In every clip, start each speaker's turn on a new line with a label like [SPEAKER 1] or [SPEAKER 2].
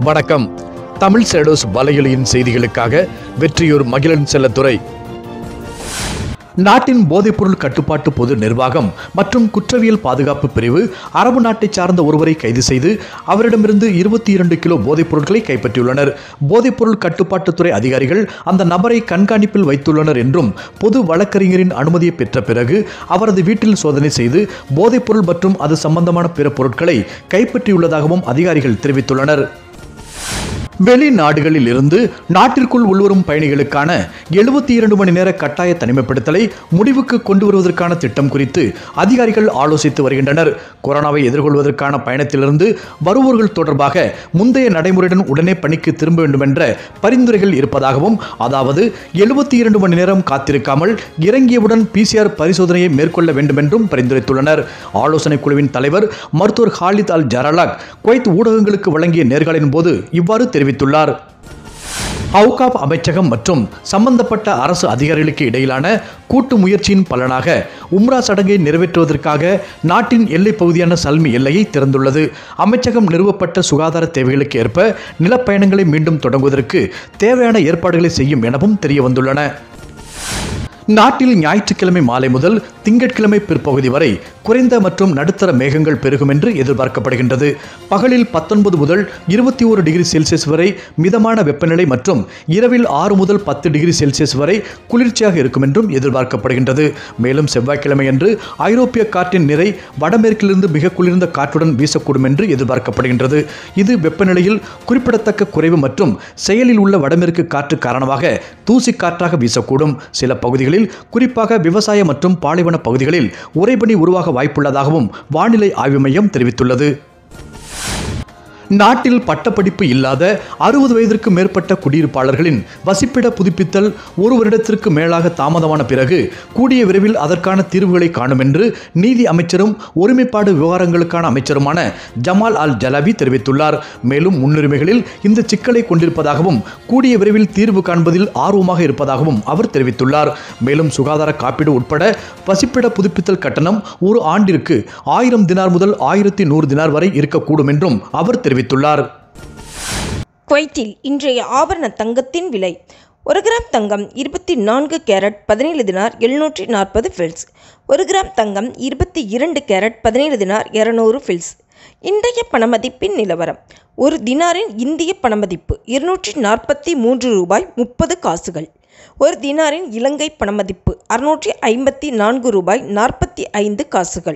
[SPEAKER 1] வணக்கம் தமிழ் சேடோஸ் வலையொலியின் செய்திகளுக்காக வெற்றியூர் மகிழன் செல்லத்துறை நாட்டின் போதைப்பொருள் கட்டுப்பாட்டு பொது நிர்வாகம் மற்றும் குற்றவியல் பாதுகாப்பு பிரிவு அரபு நாட்டைச் சார்ந்த ஒருவரை கைது செய்து அவரிடமிருந்து இருபத்தி இரண்டு கிலோ போதைப் பொருட்களை கைப்பற்றியுள்ளனர் போதைப்பொருள் கட்டுப்பாட்டுத்துறை அதிகாரிகள் அந்த நபரை கண்காணிப்பில் வைத்துள்ளனர் என்றும் பொது வழக்கறிஞரின் அனுமதியை பெற்ற பிறகு அவரது வீட்டில் சோதனை செய்து போதைப்பொருள் மற்றும் அது சம்பந்தமான பிற பொருட்களை கைப்பற்றியுள்ளதாகவும் அதிகாரிகள் தெரிவித்துள்ளனர் வெளிநாடுகளில் இருந்து நாட்டிற்குள் உள்வரும் பயணிகளுக்கான எழுபத்தி இரண்டு மணி நேர கட்டாய தனிமைப்படுத்தலை முடிவுக்கு கொண்டு வருவதற்கான திட்டம் குறித்து அதிகாரிகள் ஆலோசித்து வருகின்றனர் கொரோனாவை எதிர்கொள்வதற்கான பயணத்திலிருந்து வருவோர்கள் தொடர்பாக முந்தைய நடைமுறையுடன் உடனே பணிக்கு திரும்ப வேண்டும் என்ற பரிந்துரைகள் இருப்பதாகவும் அதாவது எழுபத்தி இரண்டு மணி நேரம் காத்திருக்காமல் இறங்கியவுடன் பிசிஆர் பரிசோதனையை மேற்கொள்ள வேண்டும் என்றும் பரிந்துரைத்துள்ளனர் ஆலோசனை குழுவின் தலைவர் மருத்துவர் ஹாலித் அல் ஜரலாக் குவைத் ஊடகங்களுக்கு வழங்கிய நேர்காணலின் போது இவ்வாறு தெரிவித்துள்ளார் அவுகாப் அமைச்சகம் மற்றும் சம்பந்தப்பட்ட அரசு அதிகாரிகளுக்கு இடையிலான கூட்டு முயற்சியின் பலனாக உம்ரா சடங்கை நிறைவேற்றுவதற்காக நாட்டின் எல்லைப் பகுதியான சல்மி எல்லையை திறந்துள்ளது அமைச்சகம் நிறுவப்பட்ட சுகாதார தேவைகளுக்கு ஏற்ப நிலப்பயணங்களை மீண்டும் தொடங்குவதற்கு தேவையான ஏற்பாடுகளை செய்யும் எனவும் தெரிய வந்துள்ளன நாட்டில் ஞாயிற்றுக்கிழமை மாலை முதல் திங்கட்கிழமை பிற்பகுதி வரை குறைந்த மற்றும் நடுத்தர மேகங்கள் பெருகும் என்று எதிர்பார்க்கப்படுகின்றது பகலில் பத்தொன்பது முதல் இருபத்தி ஒரு டிகிரி செல்சியஸ் வரை மிதமான வெப்பநிலை மற்றும் இரவில் ஆறு முதல் பத்து டிகிரி செல்சியஸ் வரை குளிர்ச்சியாக இருக்கும் என்றும் எதிர்பார்க்கப்படுகின்றது மேலும் செவ்வாய்க்கிழமை அன்று ஐரோப்பிய காற்றின் நிறை வடமேற்கிலிருந்து மிக குளிர்ந்த காற்றுடன் வீசக்கூடும் என்று எதிர்பார்க்கப்படுகின்றது இது வெப்பநிலையில் குறிப்பிடத்தக்க குறைவு மற்றும் செயலில் உள்ள வடமேற்கு காற்று காரணமாக தூசி காற்றாக வீசக்கூடும் சில பகுதிகளில் குறிப்பாக விவசாய மற்றும் பாலைவன பகுதிகளில் உறைபனி உருவாக வாய்ப்புள்ளதாகவும் வானிலை ஆய்வு மையம் தெரிவித்துள்ளது நாட்டில் பட்டப்படிப்பு இல்லாத அறுபது வயதிற்கு மேற்பட்ட குடியிருப்பாளர்களின் வசிப்பிட புதுப்பித்தல் ஒரு வருடத்திற்கு மேலாக தாமதமான பிறகு கூடிய விரைவில் அதற்கான தீர்வுகளை காணும் என்று நீதி அமைச்சரும் ஒருமைப்பாடு விவகாரங்களுக்கான அமைச்சருமான ஜமால் அல் ஜலாபி தெரிவித்துள்ளார் மேலும் முன்னுரிமைகளில் இந்த சிக்கலை கொண்டிருப்பதாகவும் கூடிய விரைவில் தீர்வு காண்பதில் ஆர்வமாக இருப்பதாகவும் அவர் தெரிவித்துள்ளார் மேலும் சுகாதார காப்பீடு உட்பட வசிப்பிட புதுப்பித்தல் கட்டணம் ஒரு ஆண்டிற்கு ஆயிரம் தினார் முதல் ஆயிரத்தி நூறு தினார் வரை இருக்கக்கூடும் என்றும் அவர் தெரிவித்துள்ளார்
[SPEAKER 2] குவைத்தில் இன்றைய ஆபரண தங்கத்தின் விலை ஒரு கிராம் தங்கம் இருபத்தி நான்கு கேரட் பதினேழு தினார் எழுநூற்றி நாற்பது ஃபில்ஸ் ஒரு கிராம் தங்கம் இருபத்தி இரண்டு கேரட் பதினேழு தினார் இரநூறு ஃபில்ஸ் இன்றைய பணமதிப்பின் நிலவரம் ஒரு தினாரின் இந்திய பணமதிப்பு இருநூற்றி நாற்பத்தி மூன்று ரூபாய் முப்பது காசுகள் ஒரு தினாரின் இலங்கை பணமதிப்பு அறுநூற்றி ஐம்பத்தி நான்கு ரூபாய் நாற்பத்தி ஐந்து காசுகள்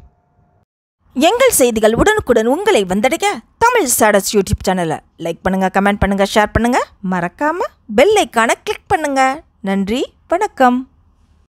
[SPEAKER 3] எங்கள் செய்திகள் உடனுக்குடன் உங்களை வந்தடைய தமிழ் ஸ்டாடஸ் யூடியூப் சேனலை லைக் பண்ணுங்க கமெண்ட் பண்ணுங்க ஷேர் பண்ணுங்க மறக்காம பெல் ஐக்கானை கிளிக் பண்ணுங்க நன்றி வணக்கம்